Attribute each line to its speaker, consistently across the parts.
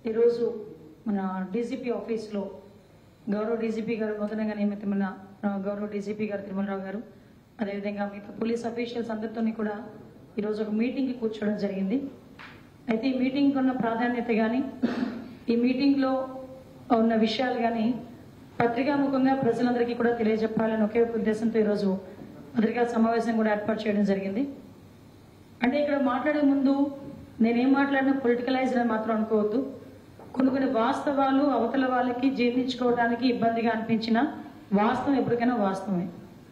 Speaker 1: ఈరోజు మన డీజీపీ ఆఫీస్లో గౌరవ డీజీపీ గారు నూతనంగా నియమితమైన ఆ, గౌరవ డీజీపీ గారు తిరుమలరావు గారు అదేవిధంగా మిగతా పోలీస్ అఫీషియల్స్ అందరితోని కూడా ఈరోజు ఒక మీటింగ్కి కూర్చోవడం జరిగింది అయితే ఈ మీటింగ్కి ఉన్న ప్రాధాన్యత కానీ ఈ మీటింగ్లో ఉన్న విషయాలు కానీ పత్రికాముఖంగా ప్రజలందరికీ కూడా తెలియజెప్పాలని ఒకే ఒక ఉద్దేశంతో ఈరోజు పత్రికా సమావేశం కూడా ఏర్పాటు చేయడం జరిగింది అంటే ఇక్కడ మాట్లాడే ముందు నేనేం మాట్లాడినా పొలిటికలైజ్ అని మాత్రం అనుకోవద్దు కొన్ని కొన్ని వాస్తవాలు అవతల వాళ్ళకి జీర్ణించుకోవడానికి ఇబ్బందిగా అనిపించిన వాస్తవం ఎప్పటికైనా వాస్తవమే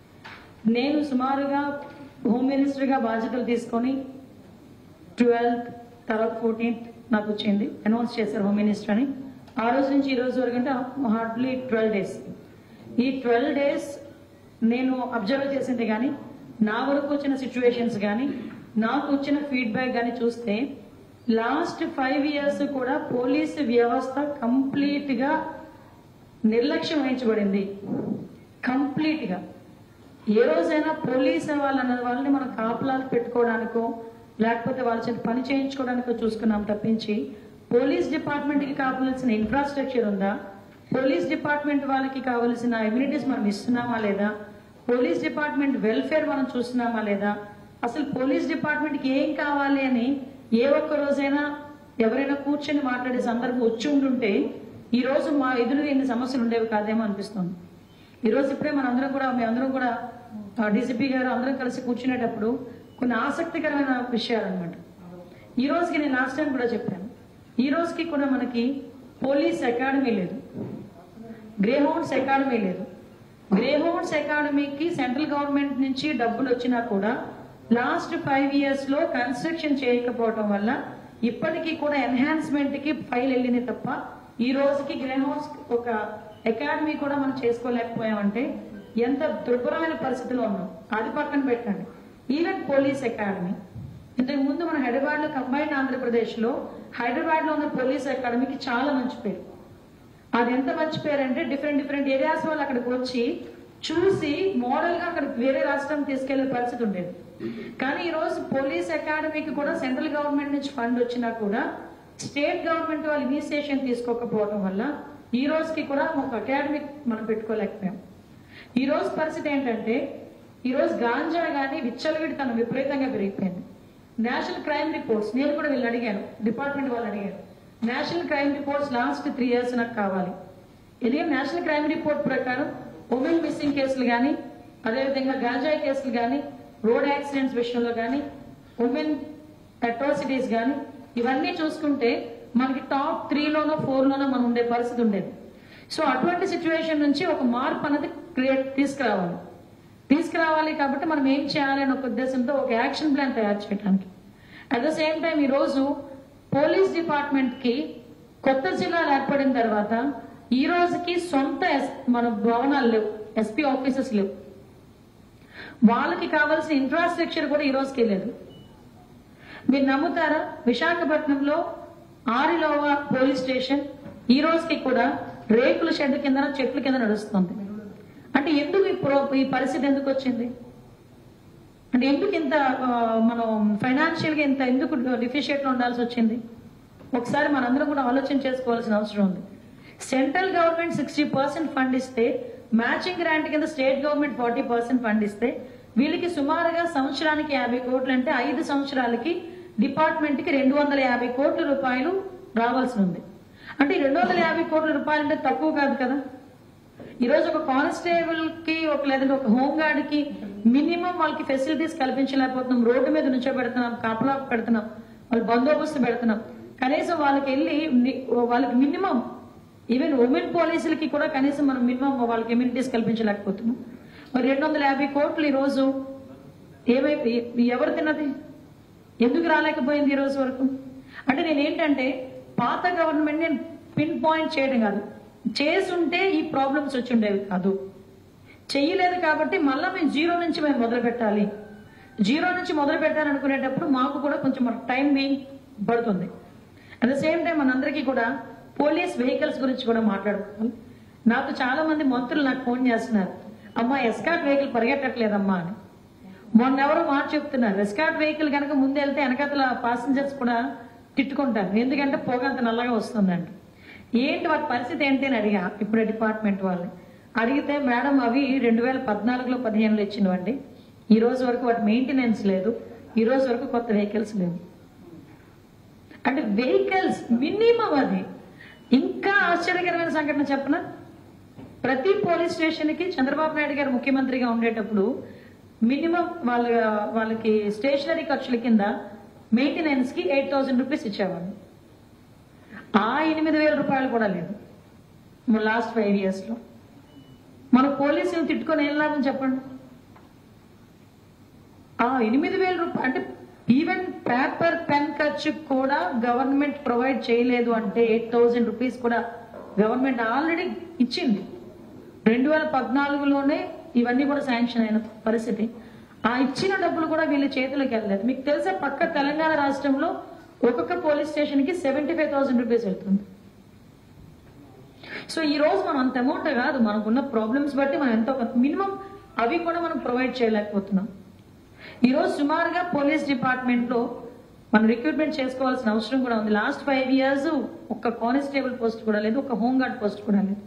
Speaker 1: నేను సుమారుగా హోమ్ మినిస్టర్గా బాధ్యతలు తీసుకొని ట్వెల్త్ తర్వాత ఫోర్టీన్త్ నాకు వచ్చింది అనౌన్స్ చేశారు హోమ్ మినిస్టర్ అని ఆ రోజు నుంచి ఈ రోజు వరకు అంటే హార్డ్లీ ట్వెల్వ్ డేస్ ఈ ట్వెల్వ్ డేస్ నేను అబ్జర్వ్ చేసింది కానీ నా వరకు వచ్చిన సిచ్యువేషన్స్ కానీ నాకు వచ్చిన ఫీడ్బ్యాక్ కానీ చూస్తే లాస్ట్ ఫైవ్ ఇయర్స్ కూడా పోలీసు వ్యవస్థ కంప్లీట్ గా నిర్లక్ష్యం వహించబడింది కంప్లీట్ గా ఏ రోజైనా పోలీస్ వాళ్ళు అన్న వాళ్ళని మనం కాపలాలు పెట్టుకోవడానికో లేకపోతే వాళ్ళ చేత పని చేయించుకోవడానికో చూసుకున్నాం తప్పించి పోలీస్ డిపార్ట్మెంట్ కి కావాల్సిన ఇన్ఫ్రాస్ట్రక్చర్ ఉందా పోలీస్ డిపార్ట్మెంట్ వాళ్ళకి కావాల్సిన ఎమ్యూనిటీస్ మనం ఇస్తున్నామా లేదా పోలీస్ డిపార్ట్మెంట్ వెల్ఫేర్ మనం చూస్తున్నామా లేదా అసలు పోలీస్ డిపార్ట్మెంట్ కి ఏం కావాలి అని ఏ ఒక్క రోజైనా ఎవరైనా కూర్చొని మాట్లాడే సందర్భం వచ్చి ఉండుంటే ఈ రోజు మా ఎదురుగా ఇన్ని సమస్యలు ఉండేవి కాదేమో అనిపిస్తుంది ఈ రోజు ఇప్పుడే మన అందరం కూడా మీ అందరం కూడా డీసీపీ గారు అందరం కలిసి కూర్చునేటప్పుడు కొన్ని ఆసక్తికరమైన విషయాలు అనమాట ఈ రోజుకి నేను లాస్ట్ టైం కూడా చెప్పాను ఈ రోజుకి కూడా మనకి పోలీస్ అకాడమీ లేదు గ్రే హౌండ్స్ అకాడమీ లేదు గ్రే హౌండ్స్ అకాడమీకి సెంట్రల్ గవర్నమెంట్ నుంచి డబ్బులు వచ్చినా కూడా లాస్ట్ ఫైవ్ ఇయర్స్ లో కన్స్ట్రక్షన్ చేయకపోవడం వల్ల ఇప్పటికీ కూడా ఎన్హాన్స్మెంట్ కి ఫైల్ వెళ్ళింది తప్ప ఈ రోజుకి గ్రే హౌండ్స్ ఒక అకాడమీ కూడా మనం చేసుకోలేకపోయామంటే ఎంత దుర్భరమైన పరిస్థితిలో ఉన్నాం అది పక్కన పెట్టండి ఈవెన్ పోలీస్ అకాడమీ ఇంతకు ముందు మన హైదరాబాద్ లో కంబైన్డ్ ఆంధ్రప్రదేశ్ లో హైదరాబాద్ లో ఉన్న పోలీస్ అకాడమీకి చాలా మంచి పేరు అది ఎంత మంచి పేరు అంటే డిఫరెంట్ డిఫరెంట్ ఏరియాస్ వాళ్ళు అక్కడికి వచ్చి చూసి మోడల్ గా అక్కడ వేరే రాష్ట్రం తీసుకెళ్లే పరిస్థితి ఉండేది కానీ ఈ రోజు పోలీస్ అకాడమీకి కూడా సెంట్రల్ గవర్నమెంట్ నుంచి ఫండ్ వచ్చినా కూడా స్టేట్ గవర్నమెంట్ వాళ్ళు ఇనిషియేషన్ తీసుకోకపోవడం వల్ల ఈ రోజుకి కూడా ఒక అకాడమీ మనం పెట్టుకోలేకపోయాం ఈ రోజు పరిస్థితి ఏంటంటే ఈ రోజు గాంజా గానీ విచ్చలవిడితనం విపరీతంగా పెరిగిపోయింది నేషనల్ క్రైమ్ రిపోర్ట్స్ నేను కూడా వీళ్ళు అడిగాను డిపార్ట్మెంట్ వాళ్ళు అడిగాను national crime reports last three years నాకు కావాలి ఎందుకంటే నేషనల్ క్రైమ్ రిపోర్ట్ ప్రకారం ఉమెన్ మిస్సింగ్ కేసులు కానీ అదేవిధంగా గాంజాయి కేసులు కానీ రోడ్ యాక్సిడెంట్స్ విషయంలో కానీ ఉమెన్ అట్రాసిటీస్ కానీ ఇవన్నీ చూసుకుంటే మనకి టాప్ త్రీలోనో ఫోర్లోనో మనం ఉండే పరిస్థితి ఉండేది సో అటువంటి సిచ్యువేషన్ నుంచి ఒక మార్పు అనేది క్రియేట్ తీసుకురావాలి తీసుకురావాలి కాబట్టి మనం ఏం చేయాలి అనే ఒక ఉద్దేశంతో ఒక యాక్షన్ ప్లాన్ తయారు చేయడానికి అట్ ద సేమ్ టైం ఈరోజు పోలీస్ డిపార్ట్మెంట్ కి కొత్త జిల్లాలు ఏర్పడిన తర్వాత ఈ రోజుకి సొంత ఎస్- మన భవనాలు లేవు ఎస్పీ ఆఫీసెస్ లేవు వాళ్ళకి కావాల్సిన ఇన్ఫ్రాస్ట్రక్చర్ కూడా ఈ రోజుకి లేదు మీరు నమ్ముతారా విశాఖపట్నంలో ఆరిలోవా పోలీస్ స్టేషన్ ఈ రోజుకి కూడా రేకుల షెడ్ కింద చెట్ల కింద నడుస్తుంది అంటే ఎందుకు ఈ ప్రో- ఈ పరిస్థితి ఎందుకు వచ్చింది అంటే ఎందుకు ఇంత ఆ, మనం ఫైనాన్షియల్ గా ఇంత ఎందుకు డిఫిషియేట్ లో ఉండాల్సి వచ్చింది ఒకసారి మనందరం కూడా ఆలోచన చేసుకోవాల్సిన అవసరం ఉంది central government sixty percent fund ఇస్తే మ్యాచింగ్ గ్రాంట్ కింద state government forty percent fund ఇస్తే వీళ్ళకి సుమారుగా సంవత్సరానికి యాభై కోట్లు అంటే ఐదు సంవత్సరాలకి డిపార్ట్మెంట్ కి రెండు వందల యాభై కోట్ల రూపాయలు రావాల్సి ఉంది అంటే రెండు వందల యాభై కోట్ల రూపాయలు అంటే తక్కువ కాదు కదా ఈ రోజు ఒక కానిస్టేబుల్ కి ఒక లేదంటే ఒక హోమ్ గార్డ్ కి మినిమం వాళ్ళకి ఫెసిలిటీస్ కల్పించలేకపోతున్నాం రోడ్డు మీద నుంచోబెడుతున్నాం కాపలా పెడుతున్నాం వాళ్ళు బందోబస్తు పెడుతున్నాం కనీసం వాళ్ళకి వెళ్ళి ని- వాళ్ళకి మినిమం ఈవెన్ ఉమెన్ పోలీసులకి కూడా కనీసం మనం మినిమం వాళ్ళకి ఎమ్యూనిటీస్ కల్పించలేకపోతున్నాం మరి రెండు వందల యాభై కోట్లు ఈ రోజు ఏమైపోయి ఎవరు తిన్నది ఎందుకు రాలేకపోయింది ఈ రోజు వరకు అంటే నేను ఏంటంటే పాత గవర్నమెంట్ నేను పిన్ పాయింట్ చేయడం కాదు చేసుంటే ఈ ప్రాబ్లమ్స్ వచ్చి ఉండేవి కాదు చెయ్యలేదు కాబట్టి మళ్ళీ మేము జీరో నుంచి మేము మొదలు పెట్టాలి జీరో నుంచి మొదలు పెట్టాలనుకునేటప్పుడు మాకు కూడా కొంచెం మనకు టైం బీయింగ్ పడుతుంది అట్ ద సేమ్ టైం మనందరికీ కూడా పోలీస్ వెహికల్స్ గురించి కూడా మాట్లాడుకోవాలి నాకు చాలా మంది మంత్రులు నాకు ఫోన్ చేస్తున్నారు అమ్మా ఎస్కాట్ వెహికల్ పరిగెట్టట్లేదమ్మా అని మొన్న ఎవరో మాట చెప్తున్నారు ఎస్కాట్ వెహికల్ కనుక ముందు వెళ్తే వెనకాతల పాసింజర్స్ కూడా తిట్టుకుంటారు ఎందుకంటే పొగ అంత నల్లగా వస్తుందంట ఏంటి వాటి పరిస్థితి ఏంటి అని అడిగా ఇప్పుడు డిపార్ట్మెంట్ వాళ్ళని అడిగితే మేడం అవి రెండు వేల పద్నాలుగులో పదిహేనులో ఇచ్చినవండి ఈ రోజు వరకు వాటి మెయింటెనెన్స్ లేదు ఈ రోజు వరకు కొత్త వెహికల్స్ లేవు అంటే వెహికల్స్ మినిమం అది ఇంకా ఆశ్చర్యకరమైన సంఘటన చెప్పన ప్రతి పోలీస్ స్టేషన్ కి చంద్రబాబు నాయుడు గారు ముఖ్యమంత్రిగా ఉండేటప్పుడు మినిమం వాళ్ళ వాళ్ళకి స్టేషనరీ ఖర్చుల కింద మెయింటెనెన్స్ కి ఎయిట్ థౌసండ్ రూపీస్ ఇచ్చేవాళ్ళు ఆ ఎనిమిది వేల రూపాయలు కూడా లేదు లాస్ట్ ఫైవ్ ఇయర్స్ లో మన పోలీసులు తిట్టుకొని ఏం లాభం చెప్పండి ఆ ఎనిమిది వేల రూపాయలు అంటే ఈవెన్ పేపర్ పెన్ ఖర్చు కూడా గవర్నమెంట్ ప్రొవైడ్ చేయలేదు అంటే ఎయిట్ థౌసండ్ రూపీస్ కూడా గవర్నమెంట్ ఆల్రెడీ ఇచ్చింది రెండు వేల పద్నాలుగులోనే ఇవన్నీ కూడా శాంక్షన్ అయిన పరిస్థితి ఆ ఇచ్చిన డబ్బులు కూడా వీళ్ళ చేతులకు వెళ్ళలేదు మీకు తెలుసా పక్క తెలంగాణ రాష్ట్రంలో ఒక్కొక్క పోలీస్ స్టేషన్ కి సెవెంటీ ఫైవ్ థౌసండ్ రూపీస్ వెళ్తుంది సో ఈ రోజు మనం అంత అమౌంట్ కాదు మనకున్న ప్రాబ్లమ్స్ బట్టి మనం ఎంతో మినిమం అవి కూడా మనం ప్రొవైడ్ చేయలేకపోతున్నాం ఈ రోజు సుమారుగా పోలీస్ డిపార్ట్మెంట్ లో మనం రిక్రూట్మెంట్ చేసుకోవాల్సిన అవసరం కూడా ఉంది లాస్ట్ ఫైవ్ ఇయర్స్ ఒక్క కానిస్టేబుల్ పోస్ట్ కూడా లేదు ఒక హోంగార్డ్ పోస్ట్ కూడా లేదు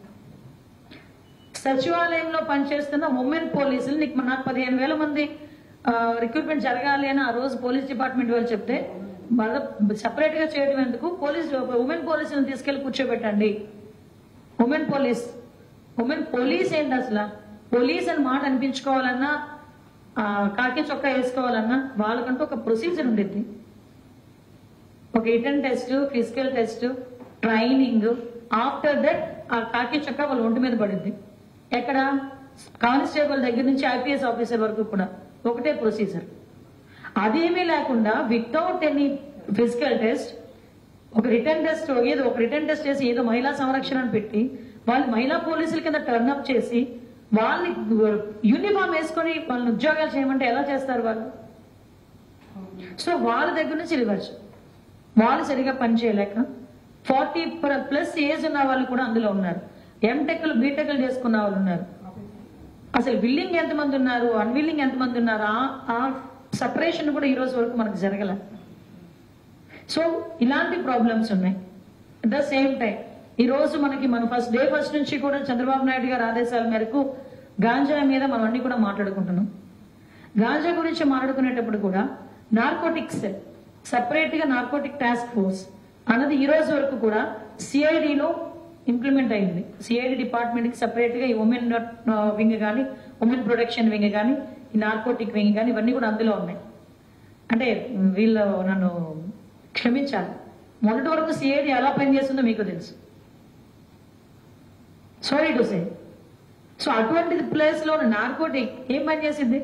Speaker 1: సచివాలయంలో పనిచేస్తున్న ఉమెన్ పోలీసులు నీకు మన నాకు పదిహేను వేల మంది రిక్రూట్మెంట్ జరగాలి అని ఆ రోజు పోలీస్ డిపార్ట్మెంట్ వాళ్ళు చెప్తే సపరేట్ గా చేయడం ఎందుకు పోలీస్ ఉమెన్ పోలీసులను తీసుకెళ్లి కూర్చోబెట్టండి ఉమెన్ పోలీస్ ఉమెన్ పోలీస్ ఏంటి అసలు పోలీస్ అని మాట అనిపించుకోవాలన్నా ఆ, కాకి చొక్కా వేసుకోవాలన్నా వాళ్ళకంటూ ఒక ప్రొసీజర్ ఉండిద్ది ఒక written test physical test training after that ఆ కాకి చొక్కా వాళ్ళ ఒంటి మీద పడింది ఎక్కడ కానిస్టేబుల్ దగ్గర నుంచి ఐపీఎస్ ఆఫీసర్ వరకు కూడా ఒకటే ప్రొసీజర్ అదేమీ లేకుండా వితౌట్ ఎనీ ఫిజికల్ టెస్ట్ ఒక రిటర్న్ టెస్ట్ ఏదో ఒక రిటర్న్ టెస్ట్ చేసి ఏదో మహిళా సంరక్షణ అని పెట్టి వాళ్ళు మహిళా పోలీసుల కింద టర్న్ అప్ చేసి వాళ్ళని యూనిఫామ్ వేసుకొని వాళ్ళని ఉద్యోగాలు చేయమంటే ఎలా చేస్తారు వాళ్ళు సో వాళ్ళ దగ్గర నుంచి రివర్స్ వాళ్ళు సరిగా పని చేయలేక ఫార్టీ ప్లస్ ఏజ్ ఉన్న వాళ్ళు కూడా అందులో ఉన్నారు ఎంటెక్లు బీటెక్లు చేసుకున్న వాళ్ళు ఉన్నారు అసలు విల్లింగ్ ఎంతమంది ఉన్నారు అన్విల్లింగ్ ఎంతమంది ఉన్నారు ఆ- ఆ సపరేషన్ కూడా ఈ రోజు వరకు మనకు జరగల సో ఇలాంటి ప్రాబ్లమ్స్ ఉన్నాయి అట్ ద సేమ్ టైం ఈ రోజు మనకి మన ఫస్ట్ డే ఫస్ట్ నుంచి కూడా చంద్రబాబు నాయుడు గారి ఆదేశాల మేరకు గాంజా మీద మనం అన్ని కూడా మాట్లాడుకుంటున్నాం గాంజా గురించి మాట్లాడుకునేటప్పుడు కూడా నార్కోటిక్స్ సపరేట్ గా నార్కోటిక్ టాస్క్ ఫోర్స్ అన్నది ఈ రోజు వరకు కూడా సిఐడిలో ఇంప్లిమెంట్ అయింది సిఐడి డిపార్ట్మెంట్ కి సపరేట్ గా ఈ ఉమెన్ వింగ్ కానీ ఉమెన్ ప్రొటెక్షన్ వింగ్ కానీ ఈ నార్కోటిక్ వింగ్ కానీ ఇవన్నీ కూడా అందులో ఉన్నాయి అంటే వీళ్ళు నన్ను క్షమించాలి మొదటి వరకు సిఐడి ఎలా పనిచేస్తుందో మీకు తెలుసు సారీ టు సే సో అటువంటి ప్లేస్ లో నార్కోటిక్ ఏం పనిచేసింది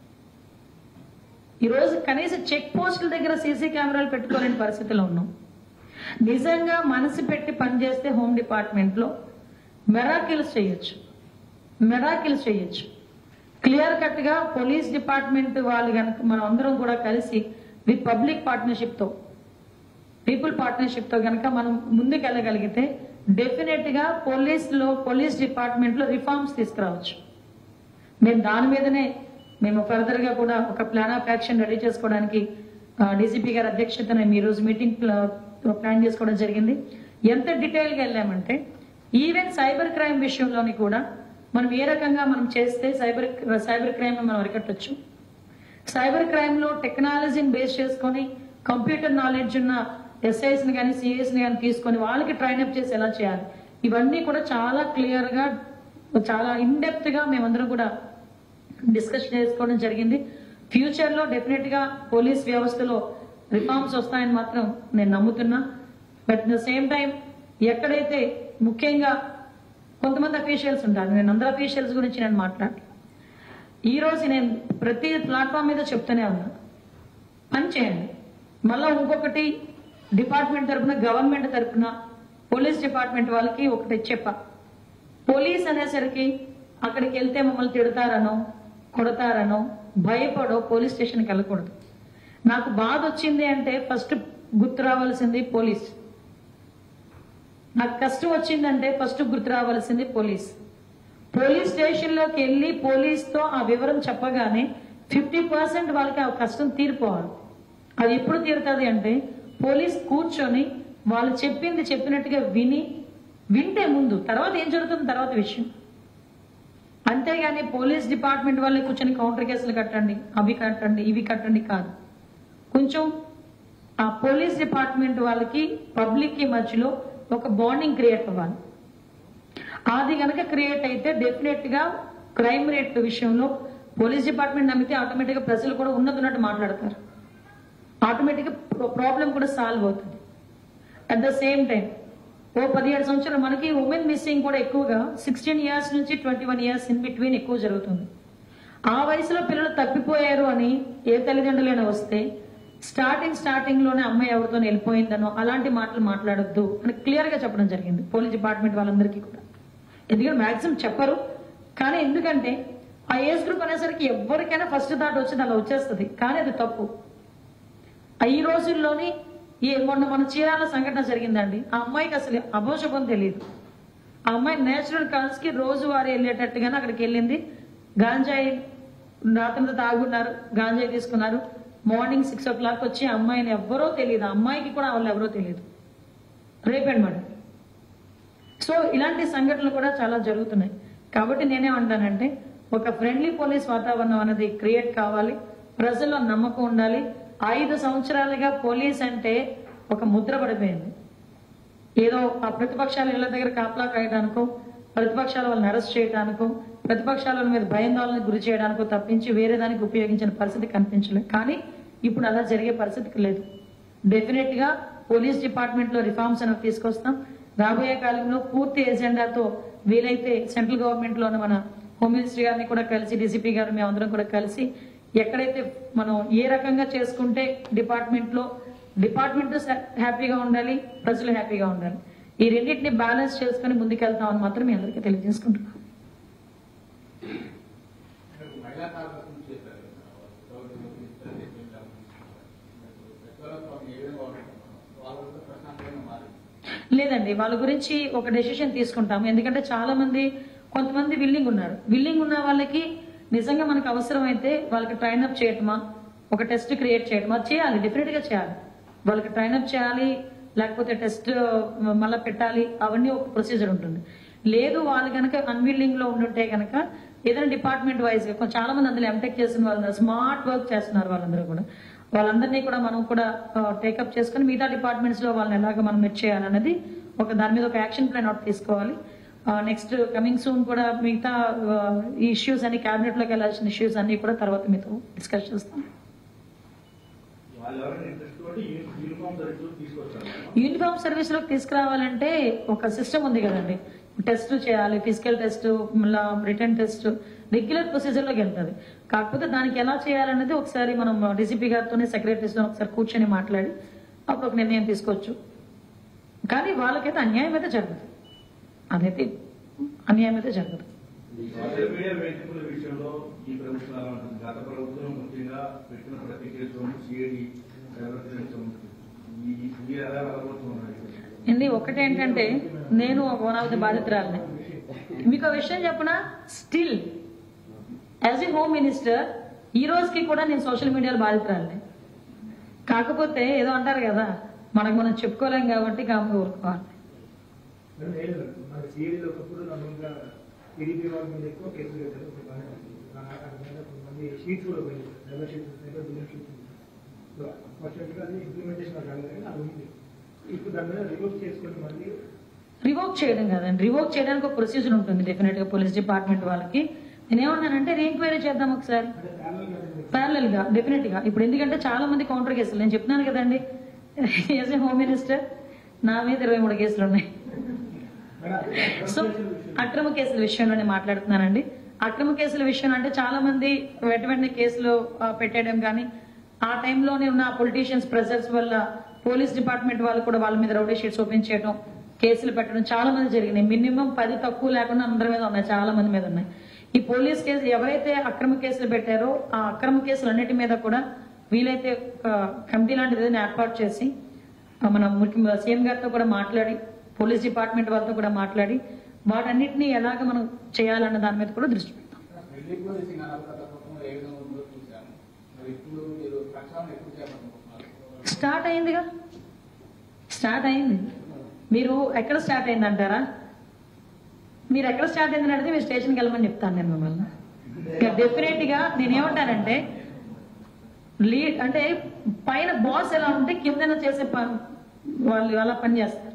Speaker 1: ఈ రోజు కనీసం చెక్ పోస్టుల దగ్గర సీసీ కెమెరాలు పెట్టుకోలేని పరిస్థితిలో ఉన్నాం నిజంగా మనసు పెట్టి పనిచేస్తే హోమ్ డిపార్ట్మెంట్ లో మెరాకిల్స్ చేయొచ్చు మెరాకిల్స్ చేయొచ్చు క్లియర్ కట్ గా పోలీస్ డిపార్ట్మెంట్ వాళ్ళు కనుక మనం అందరం కూడా కలిసి విత్ పబ్లిక్ పార్ట్నర్షిప్ తో పీపుల్ పార్ట్నర్షిప్ తో కనుక మనం ముందుకు వెళ్ళగలిగితే డెఫినెట్ గా పోలీస్ లో పోలీస్ డిపార్ట్మెంట్ లో రిఫార్మ్స్ తీసుకురావచ్చు మేము దాని మీదనే మేము ఫర్దర్ గా కూడా ఒక ప్లాన్ ఆఫ్ యాక్షన్ రెడీ చేసుకోవడానికి డీసీపీ గారి అధ్యక్షతన ఈ రోజు మీటింగ్ ప్లాన్ చేసుకోవడం జరిగింది ఎంత డీటెయిల్ గా వెళ్ళామంటే ఈవెన్ సైబర్ క్రైమ్ విషయంలోని కూడా మనం ఏ రకంగా మనం చేస్తే సైబర్ సైబర్ క్రైమ్ మనం అరికట్టొచ్చు సైబర్ క్రైమ్ లో టెక్నాలజీని బేస్ చేసుకొని కంప్యూటర్ నాలెడ్జ్ ఉన్న ఎస్ఐస్ ని కానీ సిఎస్ ని కానీ తీసుకొని వాళ్ళకి ట్రైన్ అప్ చేసి ఎలా చేయాలి ఇవన్నీ కూడా చాలా క్లియర్ గా చాలా ఇన్ డెప్త్ గా మేమందరం కూడా డిస్కస్ చేసుకోవడం జరిగింది ఫ్యూచర్ లో డెఫినెట్ గా పోలీస్ వ్యవస్థలో రిఫార్మ్స్ వస్తాయని మాత్రం నేను నమ్ముతున్నా బట్ ద సేమ్ టైం ఎక్కడైతే ముఖ్యంగా కొంతమంది అఫీషియల్స్ ఉంటారు నేను అందరు అఫీషియల్స్ గురించి నేను మాట్లాడు ఈ రోజు నేను ప్రతి ప్లాట్ఫామ్ మీద చెప్తూనే ఉన్నా పని చేయండి మళ్ళా ఇంకొకటి డిపార్ట్మెంట్ తరపున గవర్నమెంట్ తరపున పోలీస్ డిపార్ట్మెంట్ వాళ్ళకి ఒకటి చెప్పా పోలీస్ అనేసరికి అక్కడికి వెళ్తే మమ్మల్ని తిడతారనో కొడతారనో భయపడో పోలీస్ స్టేషన్కి వెళ్ళకూడదు నాకు బాధ వచ్చింది అంటే ఫస్ట్ గుర్తు రావాల్సింది పోలీస్ నాకు కష్టం వచ్చిందంటే ఫస్ట్ గుర్తు రావాల్సింది పోలీస్ పోలీస్ స్టేషన్ లోకి వెళ్ళి పోలీస్ తో ఆ వివరం చెప్పగానే ఫిఫ్టీ పర్సెంట్ వాళ్ళకి ఆ కష్టం తీరిపోవాలి అది ఎప్పుడు తీరుతుంది అంటే పోలీస్ కూర్చొని వాళ్ళు చెప్పింది చెప్పినట్టుగా విని వింటే ముందు తర్వాత ఏం జరుగుతుంది తర్వాత విషయం అంతేగాని పోలీస్ డిపార్ట్మెంట్ వాళ్ళే కూర్చొని కౌంటర్ కేసులు కట్టండి అవి కట్టండి ఇవి కట్టండి కాదు కొంచెం ఆ పోలీస్ డిపార్ట్మెంట్ వాళ్ళకి పబ్లిక్ కి మధ్యలో ఒక బాండింగ్ క్రియేట్ అవ్వాలి అది కనుక క్రియేట్ అయితే డెఫినెట్ గా క్రైమ్ రేట్ విషయంలో పోలీస్ డిపార్ట్మెంట్ నమ్మితే ఆటోమేటిక్ గా ప్రజలు కూడా ఉన్నది ఉన్నట్టు మాట్లాడతారు ఆటోమేటిక్ గా ప్రాబ్లం కూడా సాల్వ్ అవుతుంది అట్ ద సేమ్ టైం ఓ పదిహేడు సంవత్సరాలు మనకి ఉమెన్ మిస్సింగ్ కూడా ఎక్కువగా సిక్స్టీన్ ఇయర్స్ నుంచి twenty one years in between ఎక్కువ జరుగుతుంది ఆ వయసులో పిల్లలు తప్పిపోయారు అని ఏ తల్లిదండ్రులైనా వస్తే స్టార్టింగ్ స్టార్టింగ్ లోనే అమ్మాయి ఎవరితో వెళ్ళిపోయిందనో అలాంటి మాటలు మాట్లాడొద్దు అని క్లియర్ గా చెప్పడం జరిగింది పోలీస్ డిపార్ట్మెంట్ వాళ్ళందరికీ కూడా ఎందుకంటే మాక్సిమం చెప్పరు కానీ ఎందుకంటే ఆ ఏజ్ గ్రూప్ అనేసరికి ఎవరికైనా ఫస్ట్ థాట్ వచ్చింది అలా వచ్చేస్తుంది కానీ అది తప్పు ఆ ఈ రోజుల్లోని ఈ మొన్న మన చీరాల సంఘటన జరిగిందండి ఆ అమ్మాయికి అసలు అభోషపం తెలియదు ఆ అమ్మాయి నేచురల్ కాల్స్ కి రోజువారీ వెళ్ళేటట్టుగానే అక్కడికి వెళ్ళింది గాంజాయి రాత్రంతా తాగున్నారు గాంజాయి తీసుకున్నారు మార్నింగ్ సిక్స్ ఓ క్లాక్ వచ్చి ఆ అమ్మాయిని ఎవ్వరో తెలియదు ఆ అమ్మాయికి కూడా వాళ్ళు ఎవరో తెలియదు రేపండి మేడం సో ఇలాంటి సంఘటనలు కూడా చాలా జరుగుతున్నాయి కాబట్టి నేనేమంటానంటే ఒక ఫ్రెండ్లీ పోలీస్ వాతావరణం అనేది క్రియేట్ కావాలి ప్రజల్లో నమ్మకం ఉండాలి ఐదు సంవత్సరాలుగా పోలీస్ అంటే ఒక ముద్ర పడిపోయింది ఏదో ఆ ప్రతిపక్షాల ఇళ్ల దగ్గర కాపలా కాయడానికో ప్రతిపక్షాల వాళ్ళని అరెస్ట్ చేయడానికో ప్రతిపక్షాల మీద భయాందోళనకు గురి చేయడానికో తప్పించి వేరే దానికి ఉపయోగించిన పరిస్థితి కనిపించలేదు కానీ ఇప్పుడు అలా జరిగే పరిస్థితికి లేదు డెఫినెట్ గా పోలీస్ డిపార్ట్మెంట్ లో రిఫార్మ్స్ అనేవి తీసుకొస్తాం రాబోయే కాలంలో పూర్తి ఎజెండాతో వీలైతే సెంట్రల్ గవర్నమెంట్ లోని మన హోమ్ మినిస్టర్ గారిని కూడా కలిసి డీసీపీ గారు మేమందరం కూడా కలిసి ఎక్కడైతే మనం ఏ రకంగా చేసుకుంటే డిపార్ట్మెంట్ లో డిపార్ట్మెంట్ హ్యాపీగా ఉండాలి ప్రజలు హ్యాపీగా ఉండాలి ఈ రెండింటిని బ్యాలెన్స్ చేసుకుని ముందుకెళ్తామని మాత్రం మీ అందరికీ తెలియజేసుకుంటున్నాను
Speaker 2: మహిళా కార్మికులు చేశారు ఏ విధంగా వాళ్ళ ప్రశాంతంగా మారింది
Speaker 1: లేదండి వాళ్ళ గురించి ఒక డెసిషన్ తీసుకుంటాము ఎందుకంటే చాలా మంది కొంతమంది విల్లింగ్ ఉన్నారు విల్లింగ్ ఉన్న వాళ్ళకి నిజంగా మనకు అవసరం అయితే వాళ్ళకి ట్రైన్ అప్ చేయటమా ఒక టెస్ట్ క్రియేట్ చేయటమా చేయాలి డెఫినెట్ గా చేయాలి వాళ్ళకి ట్రైన్ అప్ చేయాలి లేకపోతే టెస్ట్ మళ్ళీ పెట్టాలి అవన్నీ ఒక ప్రొసీజర్ ఉంటుంది లేదు వాళ్ళు కనుక అన్విల్లింగ్ లో ఉండుంటే కనుక ఏదైనా డిపార్ట్మెంట్ వైజ్ గా కొంచెం చాలా మంది అందులో ఎంటెక్ చేసిన వాళ్ళు స్మార్ట్ వర్క్ చేస్తున్నారు వాళ్ళందరూ కూడా వాళ్ళందరినీ కూడా మనం కూడా టేకప్ చేసుకుని మిగతా డిపార్ట్మెంట్స్ లో వాళ్ళని ఎలాగ మనం మెచ్ చేయాలన్నది ఒక దాని మీద ఒక యాక్షన్ ప్లాన్ అవుట్ తీసుకోవాలి నెక్స్ట్ కమింగ్ సూన్ కూడా మిగతా ఈ ఇష్యూస్ అన్ని క్యాబినెట్ లోకి వెళ్ళాల్సిన ఇష్యూస్ అన్ని కూడా తర్వాత మీతో డిస్కస్ చేస్తాం
Speaker 3: వాళ్ళు ఎవరైనా ఇంట్రెస్ట్ తోటి యూనిఫామ్ ధరించు తీసుకొస్తారు
Speaker 1: యూనిఫామ్ సర్వీస్ లోకి తీసుకురావాలంటే ఒక సిస్టమ్ ఉంది కదండి టెస్ట్ చేయాలి ఫిజికల్ టెస్ట్ మళ్ళీ రిటర్న్ టెస్ట్ రెగ్యులర్ ప్రొసీజర్ లోకి వెళ్తుంది కాకపోతే దానికి ఎలా చేయాలనేది ఒకసారి మనం డీసీపీ గారితోనే సెక్రటరీస్తో ఒకసారి కూర్చొని మాట్లాడి అప్పుడు ఒక నిర్ణయం తీసుకోవచ్చు కానీ వాళ్ళకైతే అన్యాయం అయితే జరగదు అదైతే అన్యాయం అయితే జరగదు
Speaker 3: సోషల్ మీడియా వేదికల విషయంలో ఈ ప్రభుత్వం ఎలా ఉంటుంది గత ప్రభుత్వం ముఖ్యంగా పెట్టిన ప్రతి కేసులోనూ సిఐడి ఈ మీరు ఎలా వెళ్ళబోతున్నారు
Speaker 1: ఏంది ఒకటేంటంటే నేను వన్ ఆఫ్ ది బాధితురాలని మీకు ఒక విషయం చెప్పనా still as a home minister ఈ రోజుకి కూడా నేను సోషల్ మీడియాలో బాధితురాలని కాకపోతే ఏదో అంటారు కదా మనకు మనం చెప్పుకోలేం కాబట్టి కాము ఊరుకోవాలి
Speaker 4: మేడం ఏం లేదు. మన సీరియల్ ఒకప్పుడు నార్మల్గా టీడీపీ వాళ్ళ మీద ఎక్కువ కేసులు పెట్టారు ఇప్పుడు బాగానే ఉంది. ఆ- ఆ విధంగా కొంతమంది షీట్స్ కూడా పోయింది double sheets double billing sheets so అన్ఫార్చునేట్గా అది ఇంప్లిమెంటేషన్ కాలేదు కానీ అది ఉంది ఇప్పుడు దాని మీద రివర్స్ చేసుకొని మళ్ళీ
Speaker 1: రివోక్ చేయడం కదండి రివోక్ చేయడానికి ఒక ప్రొసీజర్ ఉంటుంది డెఫినెట్ గా పోలీస్ డిపార్ట్మెంట్ వాళ్ళకి నేను ఏమన్నానంటే రీఎంక్వైరీ చేద్దాం ఒకసారి
Speaker 4: అంటే ప్యారల్ గా
Speaker 1: ప్యారలల్ గా డెఫినెట్ గా ఇప్పుడు ఎందుకంటే చాలా మంది కౌంటర్ కేసులు నేను చెప్తున్నాను కదండి యాజ్ ఏ హోమ్ మినిస్టర్ నా మీద ఇరవై మూడు కేసులు ఉన్నాయి సో అక్రమ కేసుల విషయంలోనే మాట్లాడుతున్నానండి అక్రమ కేసుల విషయం అంటే చాలా మంది వెంట వెంటనే కేసులు ఆ, పెట్టేయడం కానీ ఆ టైంలోనే ఉన్న పొలిటీషియన్స్ ప్రెజర్స్ వల్ల పోలీస్ డిపార్ట్మెంట్ వాళ్ళు కూడా వాళ్ళ మీద రౌడీ షీట్స్ ఓపెన్ చేయడం కేసులు పెట్టడం చాలా మంది జరిగినాయి మినిమం పది తక్కువ లేకుండా అందరి మీద ఉన్నాయి చాలా మంది మీద ఉన్నాయి ఈ పోలీస్ కేసు ఎవరైతే అక్రమ కేసులు పెట్టారో ఆ అక్రమ కేసులు అన్నిటి మీద కూడా వీలైతే ఒక కమిటీ లాంటిది ఏదైనా ఏర్పాటు చేసి ఆ, మన ముఖ్య సీఎం గారితో కూడా మాట్లాడి పోలీస్ డిపార్ట్మెంట్ వాళ్ళతో కూడా మాట్లాడి వాటన్నిటిని ఎలాగ మనం చేయాలన్న దాని మీద కూడా దృష్టి పెడతాం
Speaker 2: ఢిల్లీ పోలీసింగ్ అనాలి గత ప్రభుత్వంలో ఏ విధంగా ఉందో చూశాను మరి ఇప్పుడు మీరు ప్రక్షాళన ఎప్పుడు చేయాలనుకుంటున్నారు
Speaker 1: స్టార్ట్ అయిందిగా స్టార్ట్ అయింది మీరు ఎక్కడ స్టార్ట్ అయింది అంటారా మీరు ఎక్కడ స్టార్ట్ అయిందని అడిగితే మీరు స్టేషన్కి వెళ్ళమని చెప్తాను నేను మిమ్మల్ని డెఫినెట్ గా నేను ఏమంటానంటే లీడ్ అంటే పైన బాస్ ఎలా ఉంటే కింద చేసే పని వాళ్ళు అలా పని చేస్తారు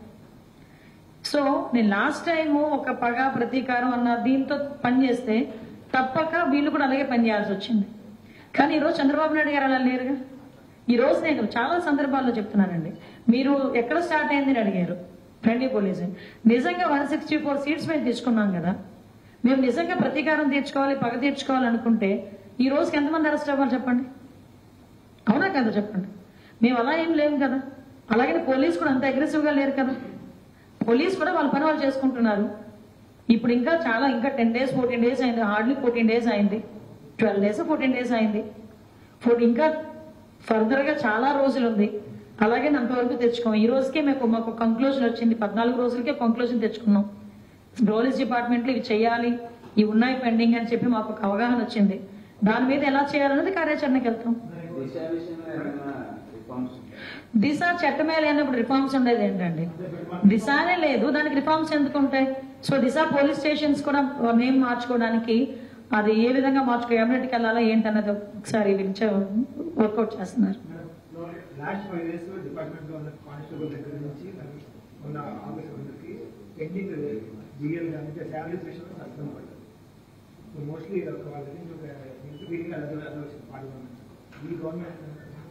Speaker 1: సో నేను లాస్ట్ టైం ఒక పగ ప్రతీకారం అన్న దీంతో పని చేస్తే తప్పక వీళ్ళు కూడా అలాగే పని చేయాల్సి వచ్చింది కానీ ఈరోజు చంద్రబాబు నాయుడు గారు అలా లేరుగా ఈ రోజు నేను చాలా సందర్భాల్లో చెప్తున్నానండి మీరు ఎక్కడ స్టార్ట్ అయింది అని అడిగారు ఫ్రెండ్లీ పోలీస్ నిజంగా వన్ సిక్స్టీ ఫోర్ సీట్స్ మేము తీసుకున్నాం కదా మేము నిజంగా ప్రతీకారం తీర్చుకోవాలి పగ తీర్చుకోవాలి అనుకుంటే ఈ రోజుకి ఎంతమంది అరెస్ట్ అవ్వాలి చెప్పండి అవునా కదా చెప్పండి మేము అలా ఏం లేము కదా అలాగే పోలీస్ కూడా అంత అగ్రెసివ్గా లేరు కదా పోలీస్ కూడా వాళ్ళ పని వాళ్ళు చేసుకుంటున్నారు ఇప్పుడు ఇంకా చాలా ఇంకా టెన్ డేస్ ఫోర్టీన్ డేస్ అయింది హార్డ్లీ ఫోర్టీన్ డేస్ అయింది ట్వెల్వ్ డేస్ ఫోర్టీన్ డేస్ అయింది ఫోర్ ఇంకా ఫర్దర్గా చాలా రోజులు ఉంది అలాగే అంతవరకు తెచ్చుకోం ఈ రోజుకే మేము మాకు కంక్లూజన్ వచ్చింది పద్నాలుగు రోజులకే కంక్లూజన్ తెచ్చుకున్నాం పోలీస్ డిపార్ట్మెంట్లో ఇవి చేయాలి ఇవి ఉన్నాయి పెండింగ్ అని చెప్పి మాకు ఒక అవగాహన వచ్చింది దాని మీద ఎలా చేయాలన్నది కార్యాచరణకి వెళ్తాం
Speaker 2: దిశ విషయంలో ఏమైనా రిఫార్మ్స్
Speaker 1: దిశ చట్టమే లేనప్పుడు రిఫార్మ్స్ ఉండేది ఏంటండి దిశనే లేదు దానికి రిఫార్మ్స్ ఎందుకు ఉంటాయి సో దిశ పోలీస్ స్టేషన్స్ కూడా నేమ్ మార్చుకోవడానికి అది ఏ విధంగా మార్చుకో ఎమినెట్కి వెళ్ళాలా ఏంటన్నది ఒకసారి వర్కౌట్ చేస్తున్నారు
Speaker 4: లాస్ట్ ఫైవ్ ఇయర్స్ డిపార్ట్మెంట్ లో ఉన్న కానిస్టేబుల్ దగ్గర నుంచి మరి ఉన్న ఆఫీసర్ అందరికి పెండింగ్ జిఎల్ కానీ శాలరీస్ విషయంలో నష్టం పడ్డది సో మోస్ట్లీ ఒక వాళ్ళ నుంచి ఒక ఫీలింగ్ అలా అలా వచ్చింది పాల్గొన్నాను ఈ గవర్నమెంట్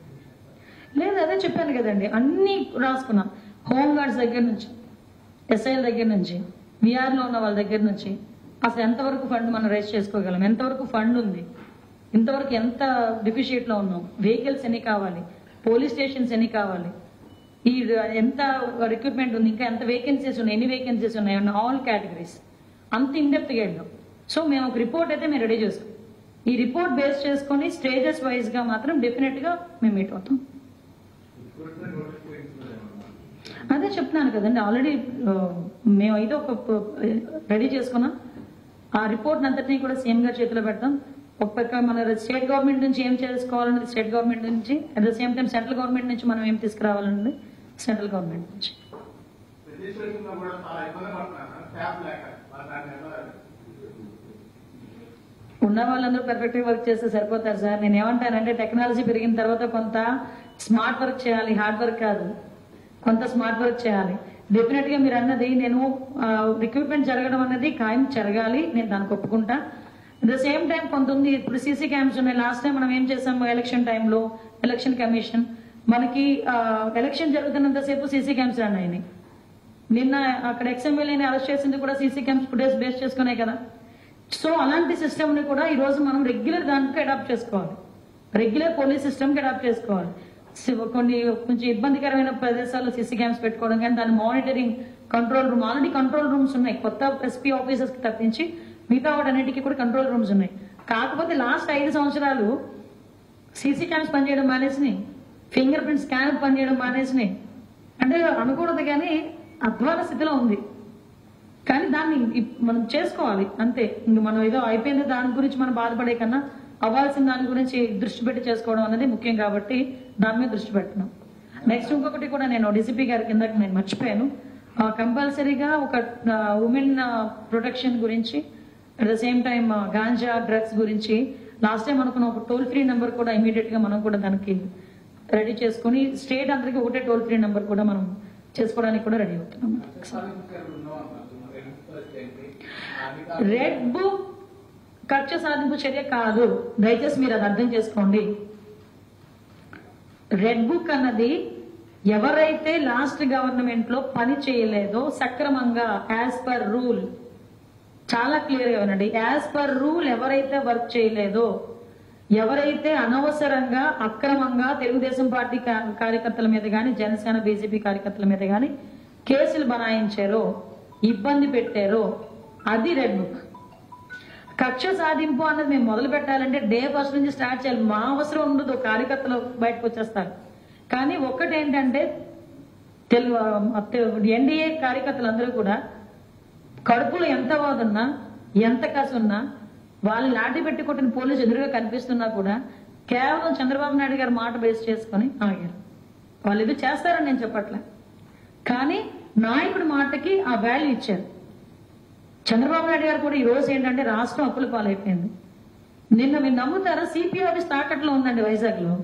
Speaker 1: లేదు అదే చెప్పాను కదండి అన్ని రాసుకున్నాం హోమ్ గార్డ్స్ దగ్గర నుంచి ఎస్ఐల దగ్గర నుంచి విఆర్ లో ఉన్న వాళ్ళ దగ్గర నుంచి అసలు ఎంతవరకు ఫండ్ మనం రైజ్ చేసుకోగలం ఎంతవరకు ఫండ్ ఉంది ఇంతవరకు ఎంత డిఫిషియేట్ లో ఉన్నాం వెహికల్స్ ఎన్ని కావాలి పోలీస్ స్టేషన్స్ ఎన్ని కావాలి ఈ ఎంత రిక్రూట్మెంట్ ఉంది ఇంకా ఎంత వేకెన్సీస్ ఉన్నాయి ఎన్ని వేకెన్సీస్ ఉన్నాయి అన్న ఆల్ కేటగిరీస్ అంత ఇండెప్త్గా వెళ్ళాం సో మేము ఒక రిపోర్ట్ అయితే మేము రెడీ చేస్తాం ఈ రిపోర్ట్ బేస్ చేసుకొని స్టేజెస్ వైజ్ గా మాత్రం డెఫినెట్ గా మేము మీట్ అవుతాం
Speaker 3: ఇప్పుడున్న నోటిఫికేషన్స్ ఏమన్నా
Speaker 1: అదే చెప్తున్నాను కదండి ఆల్రెడీ మేము అయితే ఒక రెడీ చేసుకున్నాం ఆ రిపోర్ట్ అంతటినీ కూడా సీఎం గారి చేతిలో పెడతాం ఒక పక్క మన స్టేట్ గవర్నమెంట్ నుంచి ఏం చేసుకోవాలన్నది స్టేట్ గవర్నమెంట్ నుంచి at the same time central government నుంచి మనం ఏం తీసుకురావాలన్నది సెంట్రల్ గవర్నమెంట్ నుంచి
Speaker 2: రిజిస్ట్రేషన్ లో కూడా చాలా ఇబ్బంది పడుతున్నారు స్టాఫ్ లేక వాళ్ళ దాన్ని ఎలా
Speaker 1: ఉన్న వాళ్ళందరూ పర్ఫెక్ట్ గా వర్క్ చేస్తే సరిపోతారు సార్ నేను ఏమంటానంటే టెక్నాలజీ పెరిగిన తర్వాత కొంత స్మార్ట్ వర్క్ చేయాలి హార్డ్ వర్క్ కాదు కొంత స్మార్ట్ వర్క్ చేయాలి డెఫినెట్ గా మీరు అన్నది నేను రిక్రూట్మెంట్ జరగడం అన్నది ఖాయం జరగాలి నేను దానికి ఒప్పుకుంటా అట్ ద సేమ్ టైం కొంత ఉంది ఇప్పుడు సీసీ క్యామ్స్ ఉన్నాయి లాస్ట్ టైం మనం ఏం చేసాము ఎలక్షన్ టైంలో ఎలక్షన్ కమిషన్ మనకి ఎలక్షన్ జరుగుతున్నంతసేపు సీసీ క్యామ్స్ రన్ అయినాయి నిన్న అక్కడ ఎక్స్ఎంఎల్ఏని అరెస్ట్ చేసింది కూడా సీసీ క్యామ్స్ ఫుటేజ్ బేస్ చేసుకునే కదా సో అలాంటి సిస్టమ్ ని కూడా ఈ రోజు మనం రెగ్యులర్ దానికి అడాప్ట్ చేసుకోవాలి రెగ్యులర్ పోలీస్ సిస్టమ్ కి అడాప్ట్ చేసుకోవాలి సి- కొన్ని కొంచెం ఇబ్బందికరమైన ప్రదేశాల్లో సిసి క్యామ్స్ పెట్టుకోవడం కానీ దాని monitoring control room already control rooms ఉన్నాయి కొత్త ఎస్పీ ఆఫీసర్స్ కి తప్పించి మిగతా వాటన్నిటికీ కూడా కంట్రోల్ రూమ్స్ ఉన్నాయి కాకపోతే లాస్ట్ ఐదు సంవత్సరాలు సీసీ క్యామ్స్ పనిచేయడం మానేసినాయి ఫింగర్ ప్రింట్ స్కానర్ పనిచేయడం మానేసినాయి అంటే అనకూడదు కానీ అధ్వాన స్థితిలో ఉంది కానీ దాన్ని ఇప్- మనం చేసుకోవాలి అంతే ఇంక మనం ఏదో అయిపోయింది దాని గురించి మనం బాధపడే కన్నా అవ్వాల్సిన దాని గురించి దృష్టి పెట్టి చేసుకోవడం అనేది ముఖ్యం కాబట్టి దాని మీద దృష్టి పెట్టడం నెక్స్ట్ ఇంకొకటి కూడా నేను డీసీపీ గారి కిందకి నేను మర్చిపోయాను కంపల్సరీగా ఒక ఉమెన్ ప్రొటెక్షన్ గురించి at the same time ganja drugs గురించి లాస్ట్ టైం అనుకున్న ఒక టోల్ ఫ్రీ నెంబర్ కూడా ఇమీడియట్ గా మనం కూడా దానికి రెడీ చేసుకుని స్టేట్ అందరికి ఒకటే టోల్ ఫ్రీ నెంబర్ కూడా మనం చేసుకోవడానికి కూడా రెడీ అవుతున్నాం రెడ్ బుక్ కక్ష సాధింపు చర్య కాదు దయచేసి మీరు అది అర్థం చేసుకోండి రెడ్ బుక్ అన్నది ఎవరైతే లాస్ట్ గవర్నమెంట్ లో పని చేయలేదో సక్రమంగా యాజ్ పర్ రూల్ చాలా క్లియర్ గా వినండి యాజ్ పర్ రూల్ ఎవరైతే వర్క్ చేయలేదో ఎవరైతే అనవసరంగా అక్రమంగా తెలుగుదేశం పార్టీ కా- కార్యకర్తల మీద గాని జనసేన బీజేపీ కార్యకర్తల మీద గాని కేసులు బనాయించారో ఇబ్బంది పెట్టారో అది రెడ్ బుక్ కక్ష సాధింపు అన్నది మేము మొదలు పెట్టాలంటే డే ఫస్ట్ నుంచి స్టార్ట్ చేయాలి మా అవసరం ఉండదు కార్యకర్తలు బయటకు వచ్చేస్తారు కానీ ఒక్కటి ఏంటంటే తెలుగు ఎన్డీఏ కార్యకర్తలందరూ కూడా కడుపులో ఎంత వాదున్నా ఎంత కసి ఉన్నా వాళ్ళు లాఠీ పెట్టి కొట్టిన పోలీసు ఎదురుగా కనిపిస్తున్నా కూడా కేవలం చంద్రబాబు నాయుడు గారి మాట బేస్ చేసుకొని ఆగారు వాళ్ళు ఇది చేస్తారని నేను చెప్పట్లే కానీ నాయకుడి మాటకి ఆ వాల్యూ ఇచ్చారు చంద్రబాబు నాయుడు గారు కూడా ఈ రోజు ఏంటంటే రాష్ట్రం అప్పుల పాలైపోయింది నిన్న మీరు నమ్ముతారా సిపి ఆఫీస్ తాకట్లో ఉందండి వైజాగ్లో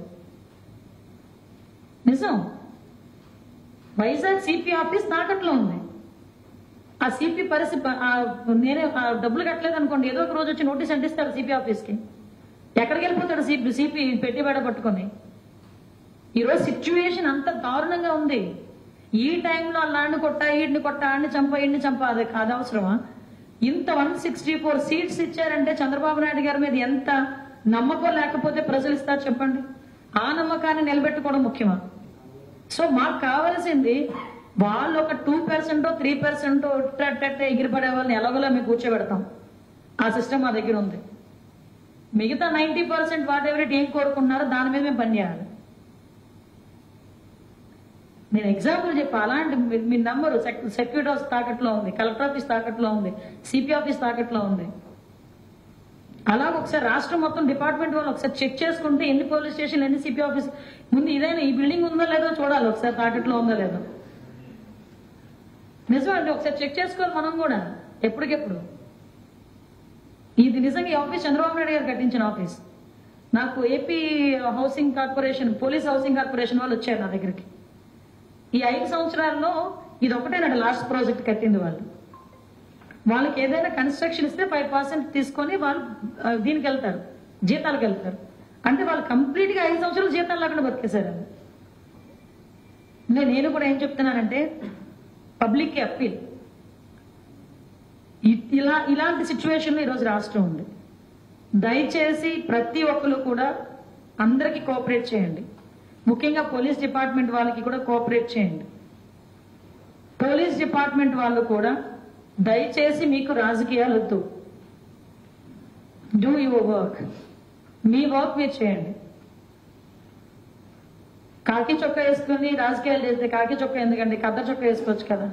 Speaker 1: నిజం వైజాగ్ సిపి ఆఫీస్ తాకట్లో ఉంది ఆ సిపి పరిస్థితి ఆ నేనే ఆ డబ్బులు కట్టలేదు అనుకోండి ఏదో ఒక రోజు వచ్చి నోటీస్ అంటిస్తాడు సిపి ఆఫీస్కి ఎక్కడికి వెళ్ళిపోతాడు సిపి సిపి పెట్టి బేడ పట్టుకొని ఈరోజు సిచ్యువేషన్ అంత దారుణంగా ఉంది ఈ టైంలో అలాంటి కొట్ట ఈడిని కొట్ట ఆడిని చంప ఈడిని చంప అది కాదు అవసరమా ఇంత వన్ సిక్స్టీ ఫోర్ సీట్స్ ఇచ్చారంటే చంద్రబాబు నాయుడు గారి మీద ఎంత నమ్మకం లేకపోతే ప్రజలు ఇస్తారు చెప్పండి ఆ నమ్మకాన్ని నిలబెట్టుకోవడం ముఖ్యమా సో మాకు కావాల్సింది వాళ్ళు ఒక టూ పర్సెంట్ త్రీ పర్సెంట్ ఎగిరిపడే వాళ్ళని ఎలాగోలా మేము కూర్చోబెడతాం ఆ సిస్టమ్ మా దగ్గర ఉంది మిగతా నైన్టీ పర్సెంట్ వాట్ ఎవరి ఏం కోరుకుంటున్నారో దాని మీద మేము పనిచేయాలి నేను ఎగ్జాంపుల్ చెప్పా అలాంటి మీ- మీ నంబరు సెక్యూరిటీ ఆఫీస్ తాకట్లో ఉంది కలెక్టర్ ఆఫీస్ తాకట్లో ఉంది సిపి ఆఫీస్ తాకట్లో ఉంది అలాగ ఒకసారి రాష్ట్రం మొత్తం డిపార్ట్మెంట్ వాళ్ళు ఒకసారి చెక్ చేసుకుంటే ఎన్ని పోలీస్ స్టేషన్ ఎన్ని సిపి ఆఫీస్ ముందు ఇదైనా ఈ బిల్డింగ్ ఉందో లేదో చూడాలి ఒకసారి తాకట్లో ఉందో లేదో నిజం అండి ఒకసారి చెక్ చేసుకోవాలి మనం కూడా ఎప్పటికెప్పుడు ఇది నిజంగా ఈ ఆఫీస్ చంద్రబాబు నాయుడు గారు కట్టించిన ఆఫీస్ నాకు AP housing corporation police housing corporation వాళ్ళు వచ్చారు నా దగ్గరికి ఈ ఐదు సంవత్సరాల్లో ఇది ఒకటేనండి లాస్ట్ ప్రాజెక్ట్ కట్టింది వాళ్ళు వాళ్ళకి ఏదైనా కన్స్ట్రక్షన్ ఇస్తే ఫైవ్ పర్సెంట్ తీసుకొని వాళ్ళు ఆ, దీనికి వెళ్తారు జీతాలకు వెళ్తారు అంటే వాళ్ళు కంప్లీట్ గా ఐదు సంవత్సరాలు జీతాలు లేకుండా బతికేశారు నేను నేను కూడా ఏం చెప్తున్నానంటే పబ్లిక్ కి అప్పీల్ ఇలా ఇలాంటి సిచ్యువేషన్లో ఈరోజు రాష్ట్రం ఉంది దయచేసి ప్రతి ఒక్కరు కూడా అందరికీ కోఆపరేట్ చేయండి ముఖ్యంగా పోలీస్ డిపార్ట్మెంట్ వాళ్ళకి కూడా కోఆపరేట్ చేయండి పోలీస్ డిపార్ట్మెంట్ వాళ్ళు కూడా దయచేసి మీకు రాజకీయాలు వద్దు డూ యువర్ వర్క్ మీ వర్క్ మీరు చేయండి కాకి చొక్కా వేసుకుని రాజకీయాలు చేస్తే కాకి చొక్కా ఎందుకండి కద్ద చొక్కా వేసుకోవచ్చు కదా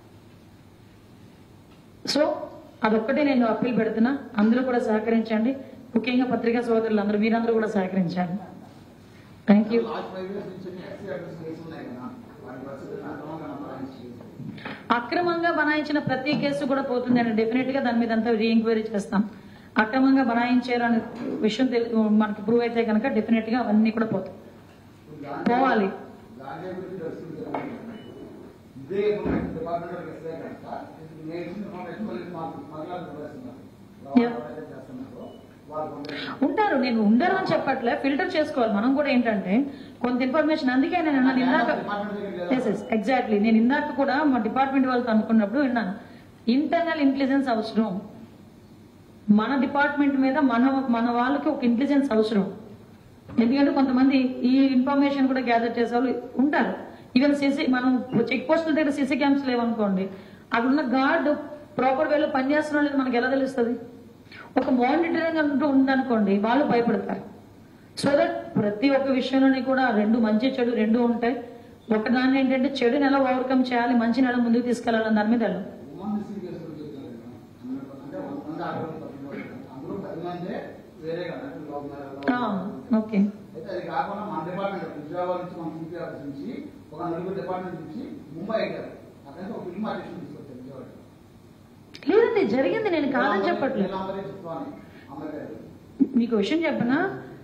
Speaker 1: సో అదొక్కటే నేను అప్పీల్ పెడుతున్నా అందరూ కూడా సహకరించండి ముఖ్యంగా పత్రికా సోదరులు అందరూ మీరందరూ కూడా సహకరించండి thank you
Speaker 2: last five years నుంచి ఎస్సీ అడ్రస్ కేసు ఉన్నాయి కదా వాటి పరిస్థితి అక్రమంగా నమ్మడానికి
Speaker 1: అక్రమంగా బనాయించిన ప్రతి కేసు కూడా పోతుంది అని డెఫినెట్ గా దాని మీద అంతా రీఎంక్వైరీ చేస్తాం అక్రమంగా బనాయించారు అనే విషయం తెలి మనకి ప్రూవ్ అయితే కనుక డెఫినెట్ గా అవన్నీ కూడా పోతాయి పోవాలి
Speaker 2: గాంధీ గురించి తెలుస్తుంది కదా. ఇదే ఇన్ఫర్మేషన్ డిపార్ట్మెంట్ ఇస్తే కనుక నేను ఇచ్చిన ఇన్ఫర్మేషన్ మళ్ళీ మాకు మరలా వదిలేస్తున్నారు.
Speaker 1: Yeah.
Speaker 2: ఎవరైతే చేస్తున్నారో వాళ్ళు పంపిస్తున్నారు.
Speaker 1: ఉంటారు నేను ఉండరు అని చెప్పట్లే ఫిల్టర్ చేసుకోవాలి మనం కూడా ఏంటంటే కొంత ఇన్ఫర్మేషన్ అందుకే నేను అన్నాను ఇందాక
Speaker 2: డిపార్ట్మెంట్ దగ్గర లేదా?
Speaker 1: ఎస్ ఎస్ ఎగ్జాక్ట్లీ నేను ఇందాక కూడా మా డిపార్ట్మెంట్ వాళ్ళతో అనుకున్నప్పుడు విన్నాను ఇంటర్నల్ ఇంటెలిజెన్స్ అవసరం మన డిపార్ట్మెంట్ మీద మన మన వాళ్ళకి ఒక ఇంటెలిజెన్స్ అవసరం ఎందుకంటే కొంతమంది ఈ ఇన్ఫర్మేషన్ కూడా గ్యాదర్ చేసే వాళ్ళు ఉంటారు ఈవెన్ సిసి మనం చెక్ పోస్టుల దగ్గర సిసి క్యాంప్స్ లేవనుకోండి అక్కడ ఉన్న గార్డ్ ప్రాపర్ వేలో పనిచేస్తున్న లేదు మనకి ఎలా తెలుస్తుంది ఒక మానిటరింగ్ అంటూ ఉందనుకోండి వాళ్ళు భయపడతారు సో దట్ ప్రతి ఒక్క విషయంలోని కూడా రెండు మంచి చెడు రెండు ఉంటాయి ఒకదాన్ని ఏంటంటే చెడుని ఎలా ఓవర్కమ్ చేయాలి మంచిని ఎలా ముందుకు తీసుకెళ్ళాలని దాని మీద వెళ్ళాం
Speaker 2: ఉమెన్ మిస్సింగ్ కేసులు చెప్తారు కదా. అందరూ అంటే వంద అరవై తొమ్మిది వాళ్ళు. అందులో పది మందే వేరే కదా అంటే లవ్ మ్యారేజ్
Speaker 1: ఓకే
Speaker 2: అయితే అది కాకుండా మన డిపార్ట్మెంట్ విజయవాడ నుంచి మన సిపి ఆఫీస్ నుంచి ఒక నలుగురు డిపార్ట్మెంట్ నుంచి ముంబై అయ్యారు అక్కడ నుంచి ఒక ఫిల్మ్ ఆర్టిస్ట్ తీసుకొచ్చారు విజయవాడ
Speaker 1: లేదండి జరిగింది నేను కాదని చెప్పట్లేదు
Speaker 2: నీలాంబరి చిత్వాని అమ్మాయి గారు
Speaker 1: మీకు విషయం చెప్పనా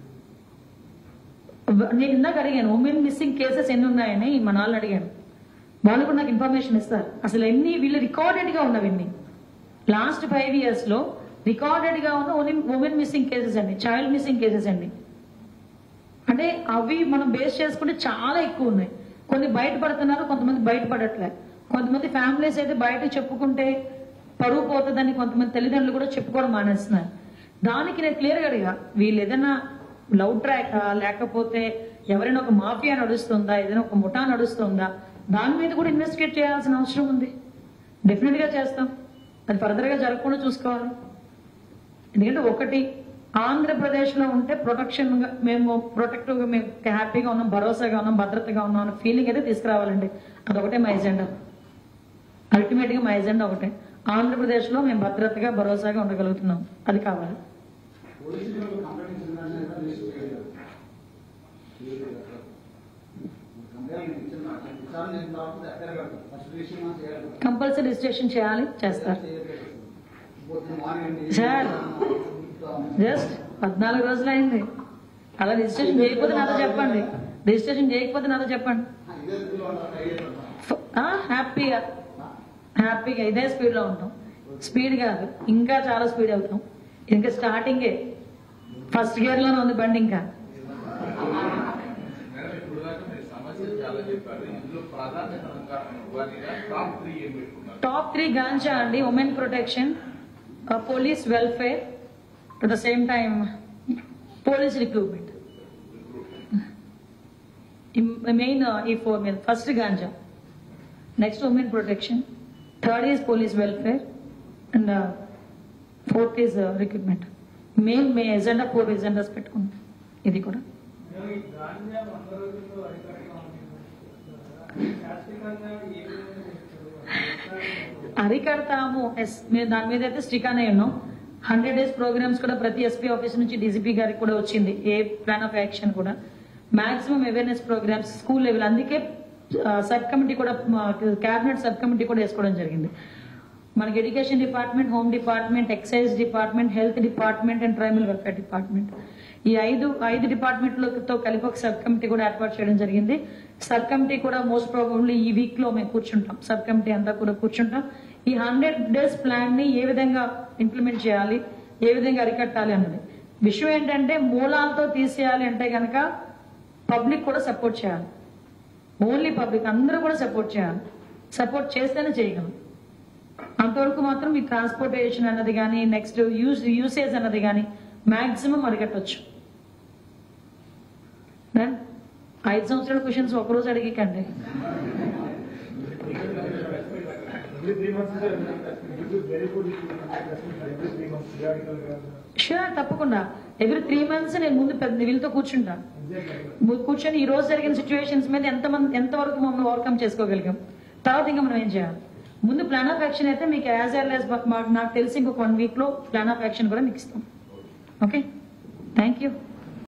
Speaker 1: నేను ఇందాక అడిగాను ఉమెన్ మిస్సింగ్ కేసెస్ ఎన్ని ఉన్నాయని మన వాళ్ళు అడిగాను వాళ్ళు కూడా నాకు ఇన్ఫర్మేషన్ ఇస్తారు అసలు ఎన్ని వీళ్ళు రికార్డెడ్ గా ఉన్నవన్నీ లాస్ట్ ఫైవ్ ఇయర్స్ లో రికార్డెడ్ గా ఉన్న ఉమెన్ మిస్సింగ్ కేసెస్ అండి చైల్డ్ మిస్సింగ్ కేసెస్ అండి అంటే అవి మనం బేస్ చేసుకుంటే చాలా ఎక్కువ ఉన్నాయి కొన్ని బయటపడుతున్నారు కొంతమంది బయటపడట్లే కొంతమంది ఫ్యామిలీస్ అయితే బయట చెప్పుకుంటే పరువు పోతుందని కొంతమంది తల్లిదండ్రులు కూడా చెప్పుకోవడం మానేస్తున్నారు దానికి నేను క్లియర్గా అడిగా వీళ్ళు ఏదైనా లవ్ ట్రాక్ లేకపోతే ఎవరైనా ఒక మాఫియా నడుస్తుందా ఏదైనా ఒక ముఠా నడుస్తుందా దాని మీద కూడా ఇన్వెస్టిగేట్ చేయాల్సిన అవసరం ఉంది డెఫినెట్ గా చేస్తాం అది ఫర్దర్ గా జరగకుండా చూసుకోవాలి ఎందుకంటే ఒకటి ఆంధ్రప్రదేశ్ లో ఉంటే ప్రొటెక్షన్ గా మేము ప్రొటెక్టివ్ గా మేము హ్యాపీగా ఉన్నాం భరోసాగా ఉన్నాం భద్రతగా ఉన్నాం అన్న ఫీలింగ్ అయితే తీసుకురావాలండి అదొకటే మా ఎజెండా అల్టిమేట్ గా మా ఎజెండా ఒకటే ఆంధ్రప్రదేశ్ లో మేము భద్రతగా భరోసాగా ఉండగలుగుతున్నాం అది కావాలి
Speaker 2: పోలీసులు కంప్లైంట్ ఇచ్చిందంటే రిజిస్టర్ చేయలేదు కంప్లైంట్ ఇచ్చిన విచారణ చేసిన తర్వాత ఎక్కడ పెడతారు రిజిస్ట్రేషన్ చేయాలి
Speaker 1: కంపల్సరీ రిజిస్ట్రేషన్ చేయాలి చేస్తారు
Speaker 2: పొద్దున్న మార్నింగ్
Speaker 1: సార్. జస్ట్ పద్నాలుగు రోజులు అయింది అలా రిజిస్ట్రేషన్ చేయకపోతే నాతో చెప్పండి రిజిస్ట్రేషన్ చేయకపోతే నాతో చెప్పండి
Speaker 2: ఇదే స్కూల్ వాళ్ళు అయ్యేది
Speaker 1: ఫ- ఆ, హ్యాపీగా హ్యాపీగా ఇదే స్పీడ్లో ఉంటాం స్పీడ్ కాదు ఇంకా చాలా స్పీడ్ అవుతాం ఇంకా స్టార్టింగే ఫస్ట్ గేర్లోనే ఉంది బండి ఇంకా
Speaker 3: మేడం ఇప్పుడు దాకా మీరు సమస్యలు చాలా చెప్పారు ఇందులో ప్రాధాన్యత వారిగా టాప్ త్రీ ఏం పెట్టుకున్నారు
Speaker 1: టాప్ త్రీ గాంజా అండి women protection police welfare at the same time police recruitment main ఈ ఫోర్ మీద first ganja next women protection third is police welfare and fourth is recruitment main my agenda four agendas పెట్టుకున్నాం ఇది కూడా
Speaker 4: మేము ఈ గాంజా వంద రోజుల్లో అరికడతాం శాస్త్రీయంగా ఏ విధంగా చేస్తారు?
Speaker 1: అరికడతాము ఎస్ మేము దాని మీద అయితే స్టికానే ఉన్నాం హండ్రెడ్ డేస్ ప్రోగ్రామ్స్ కూడా ప్రతి ఎస్పీ ఆఫీస్ నుంచి డీజీపీ గారికి కూడా వచ్చింది ఏ ప్లాన్ ఆఫ్ యాక్షన్ కూడా maximum awareness programs school level అందుకే సబ్ కమిటీ కూడా క్యాబినెట్ సబ్ కమిటీ కూడా వేసుకోవడం జరిగింది మనకి education department home department excise department health department and tribal welfare department ఈ ఐదు ఐదు డిపార్ట్మెంట్లతో కలిపి ఒక సబ్ కమిటీ కూడా ఏర్పాటు చేయడం జరిగింది సబ్ కమిటీ కూడా మోస్ట్ ప్రాబబ్లీ ఈ వీక్ లో మేము కూర్చుంటాం సబ్ కమిటీ అంతా కూడా కూర్చుంటాం ఈ హండ్రెడ్ డేస్ ప్లాన్ ని ఏ విధంగా ఇంప్లిమెంట్ చేయాలి ఏ విధంగా అరికట్టాలి అన్నది విషయం ఏంటంటే మూలాలతో తీసేయాలి అంటే కనుక పబ్లిక్ కూడా సపోర్ట్ చేయాలి ఓన్లీ పబ్లిక్ అందరూ కూడా సపోర్ట్ చేయాలి సపోర్ట్ చేస్తేనే చేయగలం అంతవరకు మాత్రం ఈ ట్రాన్స్పోర్టేషన్ అన్నది కానీ నెక్స్ట్ యూస్ యూసేజ్ అన్నది కానీ మాక్సిమం అరికట్టవచ్చు Done? ఐదు సంవత్సరాల క్వశ్చన్స్ ఒకరోజు అడిగికండి
Speaker 4: Every three months, sir, this is very good. Every three months, periodical గా.
Speaker 1: షూర్ తప్పకుండా ఎవ్రీ త్రీ మంత్స్ నేను ముందు పెద్ద వీళ్ళతో కూర్చుంటా
Speaker 4: Exactly.
Speaker 1: ము- కూర్చొని ఈ రోజు జరిగిన సిచ్యువేషన్స్ మీద ఎంతమంది ఎంతవరకు మమ్మల్ని ఓవర్కమ్ చేసుకోగలిగాం తర్వాత ఇంకా మనం ఏం చేయాలి ముందు ప్లాన్ ఆఫ్ యాక్షన్ అయితే మీకు యాజ్ ఎల్ యాజ్ నాకు తెలిసి ఇంకొక వన్ వీక్ లో ప్లాన్ ఆఫ్ యాక్షన్ కూడా మీకు ఇస్తాం ఓకే థ్యాంక్ యూ